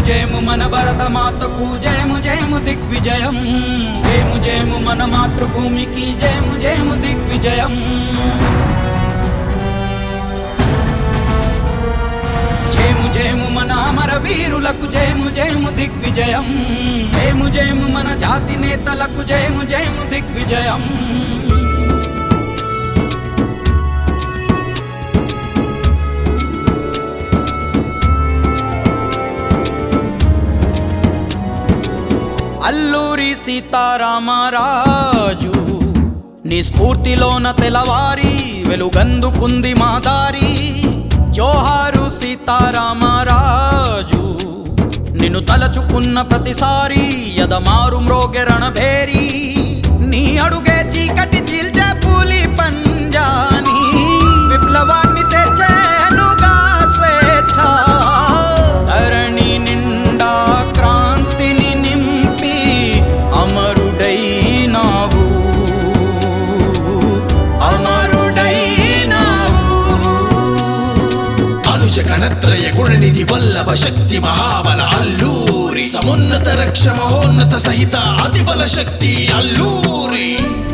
జయము మన భరత మాతకు జయము జయము దిగ్విజయం జయము జయము మన మాతృభూమికి జయము జయము దిగ్విజయం జయము జయము మన అమర వీరులకు జయము జయము దిగ్విజయం జయము జయము మన జాతి నేతలకు జయము జయము దిగ్విజయం అల్లూరి సీతారామరాజు నీ స్ఫూర్తిలోన తెలవారి వెలుగందుకుంది మా దారి జోహారు సీతారామరాజు నిన్ను తలచుకున్న ప్రతిసారి యదమారు మ్రోగెరణ భేరి నీ అడుగే చీకటి చీల్చే పూలి పంజాని విప్లవాన్ని తెచ్చేనుగా స్వేచ్ఛ ధరణి నిండా క్రాంతిని నింపి అమరుడైనావు అమరుడైనావు అనుజ గణత్రయ గుణనిధి వల్లభ శక్తి మహాబల అల్లూరి సమున్నత రక్ష మహోన్నత సహిత అతిబల శక్తి అల్లూరి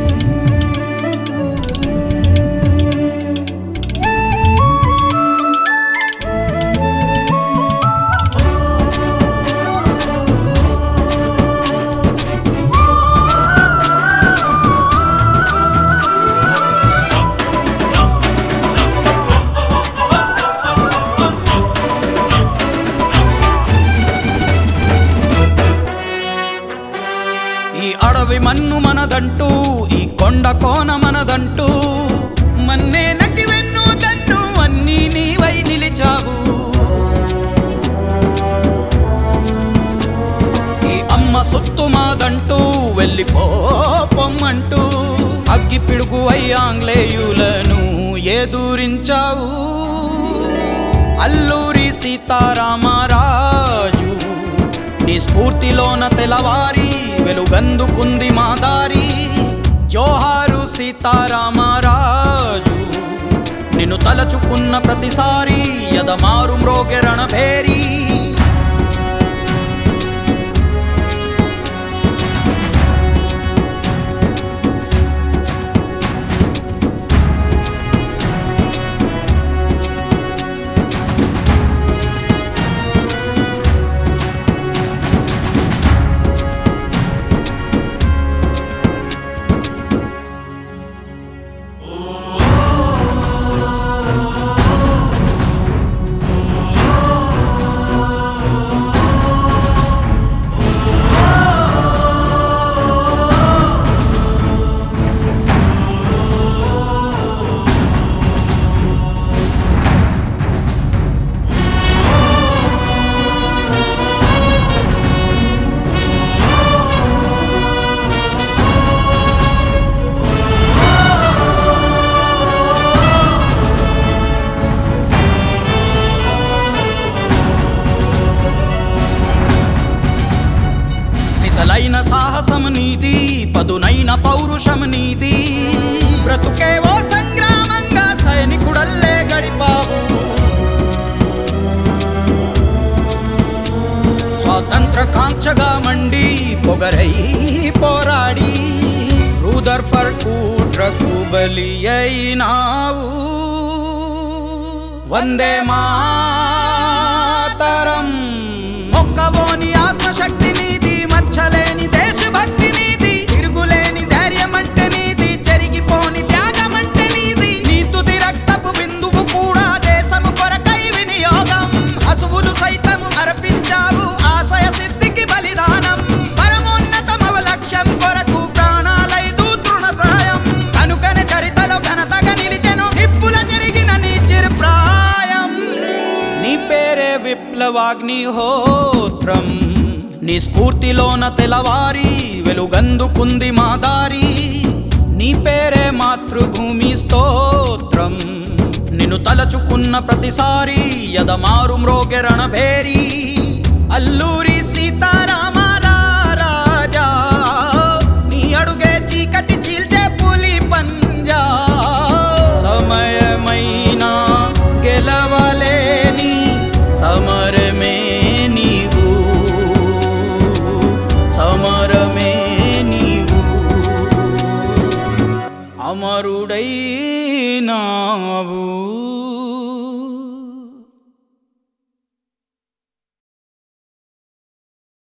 ఈ అడవి మన్ను మనదంటూ ఈ కొండ కోన మనదంటూ మన్నే నకి వెన్ను దన్ను అన్నీ నీవై నిలిచావు ఈ అమ్మ సొత్తు మాదంటూ వెళ్ళిపో పొమ్మంటూ అగ్గి పిడుగు ఆంగ్లేయులను ఎదురించావు అల్లూరి సీతారామరాజు నీ స్ఫూర్తిలోన తెలవారి వెలుగందుకుంది మా దారి జోహారు సీతారామరాజు నిన్ను తలచుకున్న ప్రతిసారి యదమారు మ్రోగెరణ భేరీ సిసలైన సాహసం నీది పదునైన పౌరుషం నీది బ్రతుకే ఓ సంగ్రామంగా సైనికుడల్లే గడిపావు స్వాతంత్ర కాంక్షగా మండి పొగరై పోరాడి రూదర్ఫర్ కూట్రకు బలి అయినావు వందే మాతరం మొక్కబోని ఆత్మశక్తి నీది మచ్చలేని దేశభక్తి నీది తిరుగులేని ధైర్యం అంటే నీది చెరిగిపోని త్యాగం అంటే నీది నీ తుది రక్తపు బిందువు కూడా దేశము కొరకై వినియోగం అసువులు సైతం అర్పించావు ఆశయ సిద్ధికి బలిదానం పరమోన్నతమవ లక్ష్యం కొరకు ప్రాణాలైదు తృణప్రాయం కనుకనే చరితలో ఘనతగా నిలిచెను నిప్పుల జరిగిన నీ చిరప్రాయం నీ పేరే విప్లవాగ్ని హోత్రం నీ స్ఫూర్తిలోన తెలవారి వెలుగందుకుంది మా దారి నీ పేరే మాతృభూమి స్తోత్రం నిన్ను తలచుకున్న ప్రతిసారి యదమారు మ్రోగెరణ భేరీ అల్లూరి సీతారామారా రాజా నీ అడుగే చీకటి చీల్చే పులి పంజా సమయమైనా గెలవలేని సమరమే నీవు అమరుడైనావు